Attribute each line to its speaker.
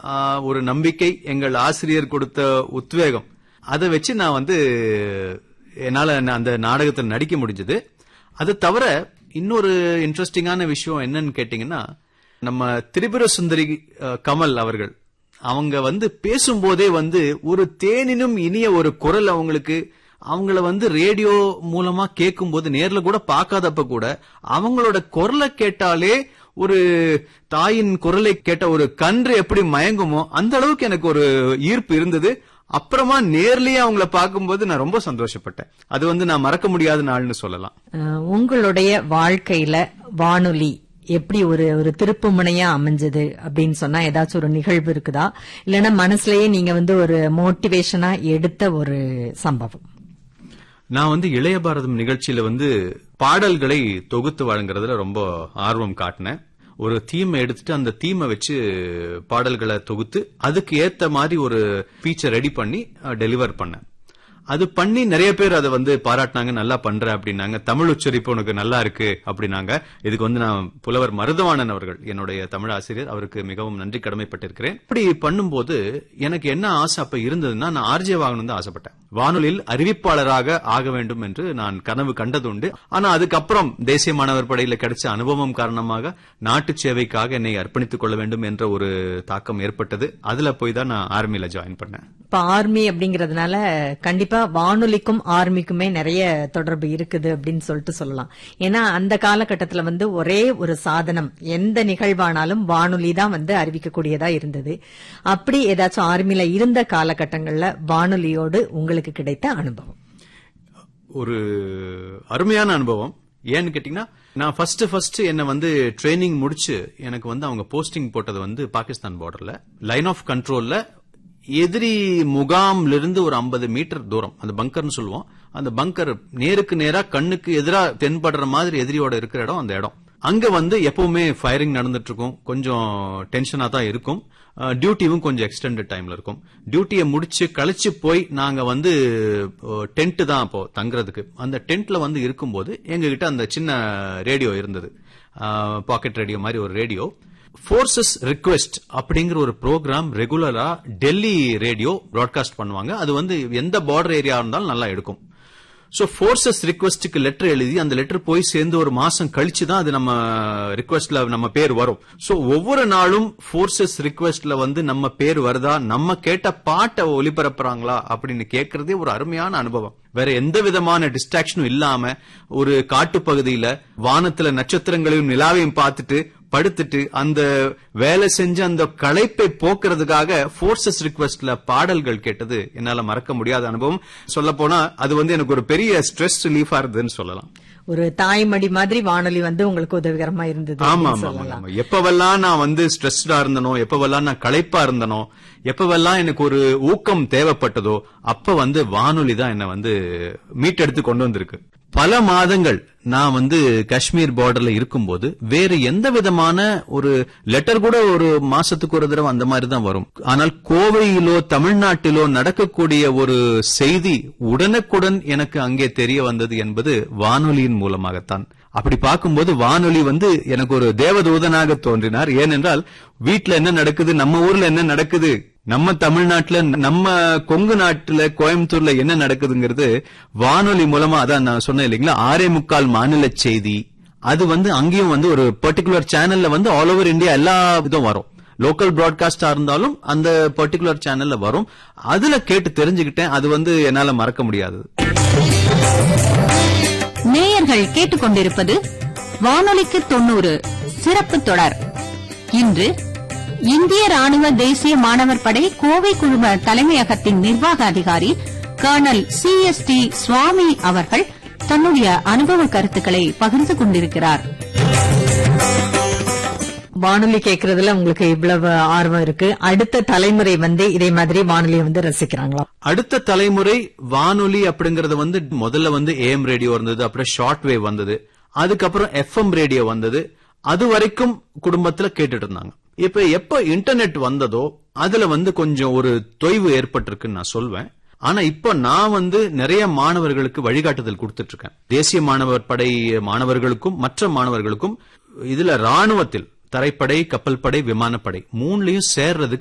Speaker 1: ஆ, ஒரு நம்பிக்கை எங்கள் ஆசிரியர் கொடுத்த உத்வேகம் அதை வச்சு நான் வந்து என்னால நான் அந்த நாடகத்தில் நடிக்க முடிஞ்சது அது தவிர இன்னொரு இன்ட்ரெஸ்டிங்கான விஷயம் என்னன்னு கேட்டீங்கன்னா நம்ம திரிபுர சுந்தரி அ, கமல் அவர்கள் அவங்க வந்து பேசும்போதே வந்து ஒரு தேனினும் இனிய ஒரு குரல் அவங்களுக்கு அவங்கள வந்து ரேடியோ மூலமா கேட்கும்போது நேர்ல கூட பார்க்காதப்ப கூட அவங்களோட குரலை கேட்டாலே ஒரு தாயின் குரலை கேட்ட ஒரு கன்று எப்படி மயங்குமோ அந்த அளவுக்கு எனக்கு ஒரு ஈர்ப்பு இருந்தது அப்புறமா நேர்லயே அவங்கள பார்க்கும்போது நான் ரொம்ப சந்தோஷப்பட்டேன் அது வந்து நான் மறக்க முடியாத நாள்னு சொல்லலாம்
Speaker 2: அஹ், உங்களுடைய வாழ்க்கையில வானொலி எப்படி ஒரு ஒரு திருப்பு முனையா அமைஞ்சது அப்படின்னு சொன்னா ஏதாச்சும் ஒரு நிகழ்வு இருக்குதா இல்லைன்னா மனசுலயே நீங்க வந்து ஒரு மோட்டிவேஷனா எடுத்த ஒரு சம்பவம்
Speaker 1: நான் வந்து இளைய பாரதம் நிகழ்ச்சியில வந்து பாடல்களை தொகுத்து வழங்குறதுல ரொம்ப ஆர்வம் காட்டினேன் ஒரு தீமை எடுத்துட்டு அந்த தீமை வச்சு பாடல்களை தொகுத்து அதுக்கு ஏத்த மாதிரி ஒரு ஃபீச்சர் ரெடி பண்ணி டெலிவர் பண்ணேன் அது பண்ணி நிறைய பேர் அதை வந்து பாராட்டினாங்க நல்லா பண்ற அப்படின்னாங்க தமிழ் உச்சரிப்பு உனக்கு நல்லா இருக்கு அப்படின்னாங்க இதுக்கு வந்து நான் புலவர் மருதவாணன் அவர்கள் என்னுடைய தமிழ் ஆசிரியர் அவருக்கு மிகவும் நன்றி கடமைப்பட்டிருக்கிறேன் இப்படி பண்ணும்போது எனக்கு என்ன ஆசை அப்ப இருந்ததுன்னா நான் ஆர்ஜே வாங்கணும் தான் ஆசைப்பட்டேன் வானொலியில் அறிவிப்பாளராக ஆக வேண்டும் என்று நான் கனவு கண்டதுண்டு ஆனா அதுக்கப்புறம் தேசிய மாணவர் படையில கிடைச்ச அனுபவம் காரணமாக நாட்டு சேவைக்காக என்னை அர்ப்பணித்துக் கொள்ள வேண்டும் என்ற ஒரு தாக்கம் ஏற்பட்டது அதுல போய் தான் நான் ஆர்மியில ஜாயின் பண்ணேன்
Speaker 2: இப்ப ஆர்மி அப்படிங்கறதுனால கண்டிப்பா வானொலிக்கும் ஆர்மிக்குமே நிறைய தொடர்பு இருக்குது அப்படின்னு சொல்லிட்டு சொல்லலாம் ஏன்னா அந்த காலகட்டத்துல வந்து ஒரே ஒரு சாதனம் எந்த நிகழ்வானாலும் வானொலி தான் வந்து அறிவிக்கக்கூடியதா இருந்தது அப்படி ஏதாச்சும் ஆர்மில இருந்த காலகட்டங்கள்ல வானொலியோடு உங்களுக்கு கிடைத்த அனுபவம்
Speaker 1: ஒரு அருமையான அனுபவம் ஏன்னு கேட்டீங்கன்னா நான் ஃபர்ஸ்ட் ஃபர்ஸ்ட் என்ன வந்து ட்ரைனிங் முடிச்சு எனக்கு வந்து அவங்க போஸ்டிங் போட்டது வந்து பாகிஸ்தான் பார்டர்ல லைன் ஆஃப் கண்ட்ரோல்ல எதிரி முகாம்ல இருந்து ஒரு 50 மீட்டர் தூரம் அந்த பங்கர்னு சொல்லுவோம் அந்த பங்கர் நேருக்கு நேரா கண்ணுக்கு எதிரா தென்படுற மாதிரி எதிரியோட இருக்கிற இடம் அந்த இடம் அங்க வந்து எப்பவுமே ஃபயரிங் நடந்துட்டு இருக்கும் கொஞ்சம் டென்ஷனா தான் இருக்கும் டியூட்டியும் கொஞ்சம் எக்ஸ்டெண்டட் டைம்ல இருக்கும் டியூட்டியை முடிச்சு கழிச்சு போய் நாங்க வந்து டென்ட் தான் அப்போ தங்குறதுக்கு அந்த டென்ட்ல வந்து இருக்கும்போது எங்க கிட்ட அந்த சின்ன ரேடியோ இருந்தது பாக்கெட் ரேடியோ மாதிரி ஒரு ரேடியோ ஃபோர்சஸ் ரிக்வெஸ்ட் அப்படிங்கிற ஒரு ப்ரோக்ராம் ரெகுலரா டெல்லி ரேடியோ பிராட்காஸ்ட் பண்ணுவாங்க அது வந்து எந்த பார்டர் ஏரியா இருந்தாலும் நல்லா எடுக்கும் சோ ஃபோர்சஸ் ரிக்வெஸ்ட்டுக்கு லெட்டர் எழுதி அந்த லெட்டர் போய் சேர்ந்து ஒரு மாசம் கழிச்சு தான் அது நம்ம ரிக்வெஸ்ட்ல நம்ம பேர் வரும் சோ ஒவ்வொரு நாளும் ஃபோர்சஸ் ரிக்வெஸ்ட்ல வந்து நம்ம பேர் வருதா நம்ம கேட்ட பாட்டை ஒளிபரப்புறாங்களா அப்படின்னு கேட்கறதே ஒரு அருமையான அனுபவம் வேற எந்த விதமான டிஸ்ட்ராக்ஷனும் இல்லாம ஒரு காட்டுப்பகுதியில வானத்துல நட்சத்திரங்களையும் நிலாவையும் பார்த்துட்டு படுத்துட்டு அந்த வேலை செஞ்ச அந்த களைப்பை போக்குறதுக்காக ஃபோர்சஸ் ரிக்வெஸ்ட்ல பாடல்கள் கேட்டது என்னால மறக்க முடியாத அனுபவம் சொல்ல போனா அது வந்து எனக்கு ஒரு பெரிய ஸ்ட்ரெஸ் ரிலீஃபா இருந்ததுன்னு சொல்லலாம்
Speaker 2: ஒரு தாய்மடி மாதிரி வானொலி வந்து உங்களுக்கு உதவிகரமா இருந்தது
Speaker 1: ஆமா
Speaker 2: அப்படின்னு
Speaker 1: ஆமா ஆமா,
Speaker 2: சொல்லலாம்
Speaker 1: ஆமா எப்பவெல்லாம் நான் வந்து ஸ்ட்ரெஸ்டா இருந்தனோ எப்பவெல்லாம் நான் களைப்பா இருந்தனோ எப்பவெல்லாம் எனக்கு ஒரு ஊக்கம் தேவைப்பட்டதோ அப்ப வந்து வானொலி தான் என்ன வந்து மீட்டெடுத்து கொண்டு வந்திருக்கு பல மாதங்கள் நான் வந்து காஷ்மீர் பார்டர்ல இருக்கும்போது வேற எந்த விதமான ஒரு லெட்டர் கூட ஒரு மாசத்துக்கு ஒரு தடவை அந்த மாதிரி தான் வரும் ஆனால் கோவையிலோ தமிழ்நாட்டிலோ நடக்கக்கூடிய ஒரு செய்தி உடனுக்குடன் எனக்கு அங்கே தெரிய வந்தது என்பது வானொலியின் மூலமாகத்தான் அப்படி பார்க்கும்போது வானொலி வந்து எனக்கு ஒரு தேவதூதனாக தோன்றினார் ஏனென்றால் வீட்ல என்ன நடக்குது நம்ம ஊர்ல என்ன நடக்குது நம்ம தமிழ்நாட்டுல நம்ம கொங்கு நாட்டுல கோயம்புத்தூர்ல என்ன நடக்குதுங்கிறது வானொலி மூலமா அதான் நான் சொன்னேன் இல்லைங்களா ஆரே முக்கால் மாநில செய்தி அது வந்து அங்கேயும் வந்து ஒரு பர்டிகுலர் சேனல்ல வந்து ஆல் ஓவர் இந்தியா எல்லா இதுவும் வரும் லோக்கல் பிராட்காஸ்டா இருந்தாலும் அந்த பர்டிகுலர் சேனல்ல வரும் அதுல கேட்டு தெரிஞ்சுக்கிட்டேன் அது வந்து என்னால மறக்க முடியாதது
Speaker 3: நேயர்கள் கேட்டுக்கொண்டிருப்பது வானொலிக்கு தொண்ணூறு சிறப்பு தொடர் இன்று இந்திய ராணுவ தேசிய மாணவர் படை கோவை குழும தலைமையகத்தின் நிர்வாக அதிகாரி colonel C S T Swami அவர்கள் தன்னுடைய அனுபவ கருத்துக்களை பகிர்ந்து கொண்டிருக்கிறார்
Speaker 2: வானொலி கேட்கறதுல உங்களுக்கு இவ்வளவு ஆர்வம் இருக்கு அடுத்த தலைமுறை வந்து இதே மாதிரி வானொலியை வந்து ரசிக்கிறாங்களா
Speaker 1: அடுத்த தலைமுறை வானொலி அப்படிங்கறது வந்து முதல்ல வந்து ஏஎம் ரேடியோ இருந்தது அப்புறம் ஷார்ட் வேவ் வந்தது அதுக்கப்புறம் எஃப்எம் ரேடியோ வந்தது அது வரைக்கும் குடும்பத்துல கேட்டுட்டு இருந்தாங்க இப்ப எப்ப இன்டர்நெட் வந்ததோ அதுல வந்து கொஞ்சம் ஒரு தொய்வு ஏற்பட்டிருக்குன்னு நான் சொல்வேன் ஆனா இப்ப நான் வந்து நிறைய மாணவர்களுக்கு வழிகாட்டுதல் கொடுத்துட்டு இருக்கேன் தேசிய மாணவர் படை மாணவர்களுக்கும் மற்ற மாணவர்களுக்கும் இதுல ராணுவத்தில் தரைப்படை கப்பல் படை விமானப்படை மூணுலயும் சேர்றதுக்கு